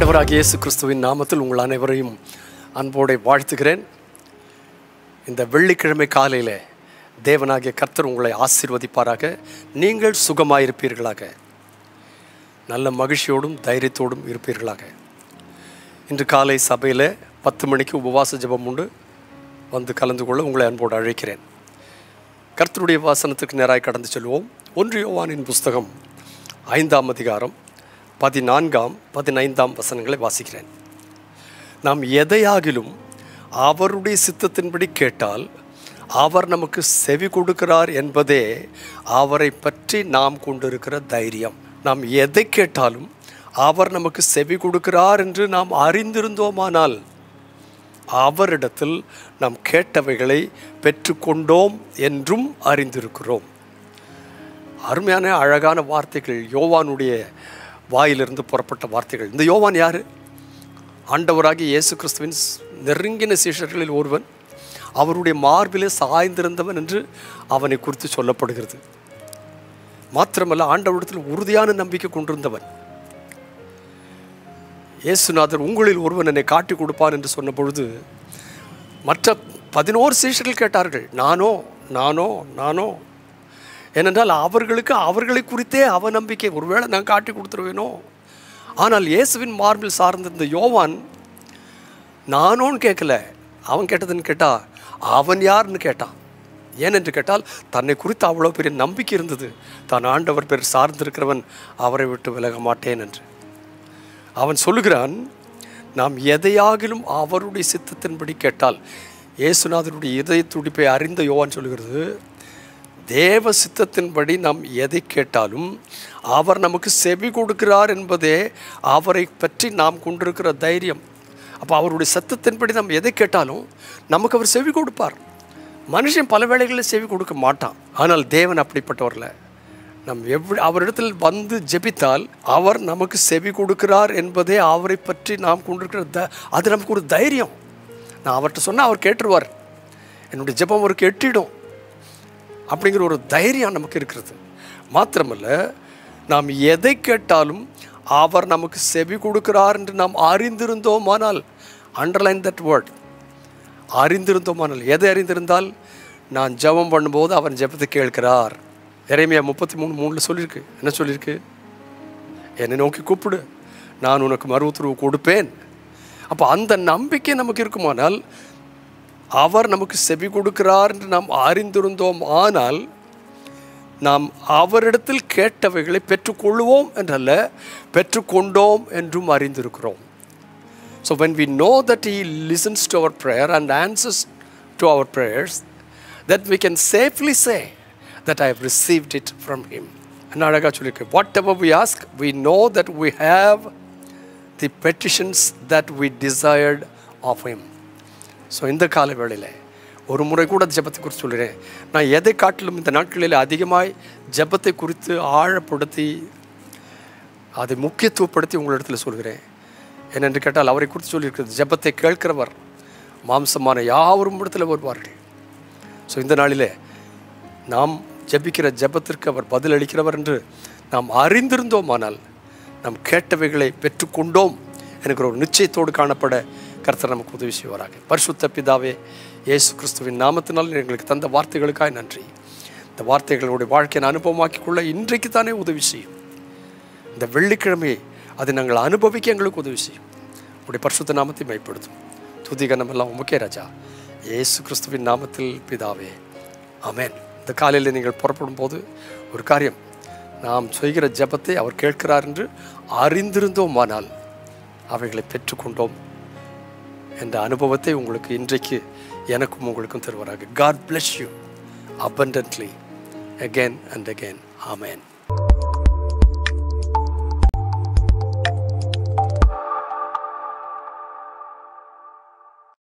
ஆண்டவராகிய இயேசு கிறிஸ்துவின் நாமத்தில் உங்கள் அனைவரையும் அன்போடு வாழ்த்துகிறேன் இந்த வெள்ளிக்கிழமை காலையில் தேவனாகிய கர்த்தர் உங்களை ஆசீர்வதிப்பாராக நீங்கள் சுகமாயிருப்பீர்களாக நல்ல மகிழ்ச்சியோடும் தைரியத்தோடும் இருப்பீர்களாக இன்று காலை சபையில் பத்து மணிக்கு உபவாச ஜெபம் உண்டு வந்து கலந்து கொள்ள உங்களை அன்போடு அழைக்கிறேன் கர்த்தருடைய வாசனத்துக்கு நேராய் கடந்து செல்வோம் ஒன்று யோவானின் புஸ்தகம் ஐந்தாம் அதிகாரம் பதினான்காம் பதினைந்தாம் வசனங்களை வாசிக்கிறேன் நாம் எதையாகிலும் அவருடைய சித்தத்தின்படி கேட்டால் அவர் நமக்கு செவி கொடுக்கிறார் என்பதே அவரை பற்றி நாம் கொண்டிருக்கிற தைரியம் நாம் எதை கேட்டாலும் அவர் நமக்கு செவி கொடுக்கிறார் என்று நாம் அறிந்திருந்தோமானால் அவரிடத்தில் நாம் கேட்டவைகளை பெற்றுக்கொண்டோம் என்றும் அறிந்திருக்கிறோம் அருமையான அழகான வார்த்தைகள் யோவானுடைய வாயிலிருந்து புறப்பட்ட வார்த்தைகள் இந்த யோவான் யார் ஆண்டவராகிய இயேசு கிறிஸ்துவின் ஸ்- நெருங்கின சீஷர்களில் ஒருவன் அவருடைய மார்பிலே சாய்ந்திருந்தவன் என்று அவனை குறித்து சொல்லப்படுகிறது மாத்திரமல்ல ஆண்டவரிடத்தில் உறுதியான நம்பிக்கை கொண்டிருந்தவன் இயேசுநாதர் உங்களில் ஒருவன் என்னை காட்டி கொடுப்பான் என்று சொன்ன பொழுது மற்ற பதினோரு சீஷர்கள் கேட்டார்கள் நானோ நானோ நானோ ஏனென்றால் அவர்களுக்கு அவர்களை குறித்தே அவநம்பிக்கை ஒருவேளை நான் காட்டி கொடுத்துருவேனோ ஆனால் இயேசுவின் மார்பில் சார்ந்திருந்த யோவான் நானோன்னு கேட்கல அவன் கேட்டதுன்னு கேட்டா அவன் யாருன்னு கேட்டான் ஏனென்று கேட்டால் தன்னை குறித்து அவ்வளோ பெரிய நம்பிக்கை இருந்தது தான் ஆண்டவர் பேர் சார்ந்திருக்கிறவன் அவரை விட்டு விலக மாட்டேன் என்று அவன் சொல்லுகிறான் நாம் எதையாகிலும் அவருடைய சித்தத்தின்படி கேட்டால் இயேசுநாதருடைய இதய துடிப்பை அறிந்த யோவான் சொல்லுகிறது தேவ சித்தத்தின்படி நாம் எதை கேட்டாலும் அவர் நமக்கு செவி கொடுக்கிறார் என்பதே அவரை பற்றி நாம் கொண்டிருக்கிற தைரியம் அப்போ அவருடைய சத்தத்தின்படி நாம் எதை கேட்டாலும் நமக்கு அவர் செவி கொடுப்பார் மனுஷன் பல வேளைகளில் செவி கொடுக்க மாட்டான் ஆனால் தேவன் அப்படிப்பட்டவர்ல நம் எவ்வளவு அவரிடத்தில் வந்து ஜெபித்தால் அவர் நமக்கு செவி கொடுக்கிறார் என்பதே அவரை பற்றி நாம் கொண்டிருக்கிற த அது நமக்கு ஒரு தைரியம் நான் அவர்கிட்ட சொன்னால் அவர் கேட்டுருவார் என்னுடைய ஜெபம் அவருக்கு எட்டிடும் அப்படிங்கிற ஒரு தைரியம் நமக்கு இருக்கிறது மாத்திரமல்ல நாம் எதை கேட்டாலும் அவர் நமக்கு செவி கொடுக்கிறார் என்று நாம் அறிந்திருந்தோமானால் அண்டர்லைன் தட் வேர்ட் அறிந்திருந்தோமானால் எதை அறிந்திருந்தால் நான் ஜெபம் பண்ணும்போது அவன் ஜெபத்தை கேட்கிறார் இறைமையா முப்பத்தி மூணு மூணில் சொல்லியிருக்கு என்ன சொல்லியிருக்கு என்னை நோக்கி கூப்பிடு நான் உனக்கு மறு உத்தரவு கொடுப்பேன் அப்போ அந்த நம்பிக்கை நமக்கு இருக்குமானால் அவர் நமக்கு செவி கொடுக்கிறார் என்று நாம் அறிந்திருந்தோம் ஆனால் நாம் அவரிடத்தில் கேட்டவைகளை பெற்றுக்கொள்வோம் என்றல்ல பெற்றுக்கொண்டோம் என்றும் அறிந்திருக்கிறோம் So when we know that He listens to our prayer and answers to our prayers, that we can safely say that I have received it from Him. And அழகா சொல்லியிருக்கு whatever we ask, we know that we have the petitions that we desired of Him. So இந்த கால வேளையில் ஒரு முறை கூட ஜெபத்தை குறித்து சொல்கிறேன் நான் எதை காட்டிலும் இந்த நாட்களில் அதிகமாய் ஜெபத்தை குறித்து ஆழப்படுத்தி அதை முக்கியத்துவப்படுத்தி உங்களிடத்தில் சொல்கிறேன் ஏனென்று கேட்டால் அவரை குறித்து சொல்லியிருக்கிறது ஜெபத்தை கேட்கிறவர் மாம்சமான யாவரும் இடத்துல வருவார்கள் ஸோ இந்த நாளிலே நாம் ஜெபிக்கிற ஜெபத்திற்கு அவர் பதில் அளிக்கிறவர் என்று நாம் அறிந்திருந்தோமானால் நாம் கேட்டவைகளை பெற்றுக்கொண்டோம் என்கிற ஒரு நிச்சயத்தோடு காணப்பட கர்த்தர் நமக்கு உதவி செய்வாராக பரிசுத்த பிதாவே இயேசு கிறிஸ்துவின் நாமத்தினால் எங்களுக்கு தந்த வார்த்தைகளுக்காய் நன்றி இந்த வார்த்தைகளுடைய வாழ்க்கையை அனுபவமாக்கிக் கொள்ள இன்றைக்கு தானே உதவி செய்யும் இந்த வெள்ளிக்கிழமையை அதை நாங்கள் அனுபவிக்க எங்களுக்கு உதவி செய்யும் உடைய பரிசுத்த நாமத்தை மைப்படுத்தும் துதிகனம் எல்லாம் உமக்கே ராஜா இயேசு கிறிஸ்துவின் நாமத்தில் பிதாவே ஆமென் இந்த காலையில் நீங்கள் புறப்படும் போது ஒரு காரியம் நாம் செய்கிற ஜெபத்தை அவர் கேட்கிறார் என்று அறிந்திருந்தோமானால் அவைகளை பெற்றுக்கொண்டோம் என்ற அனுபவத்தை உங்களுக்கு இன்றைக்கு எனக்கும் உங்களுக்கும் தருவாராக God bless you abundantly again and again amen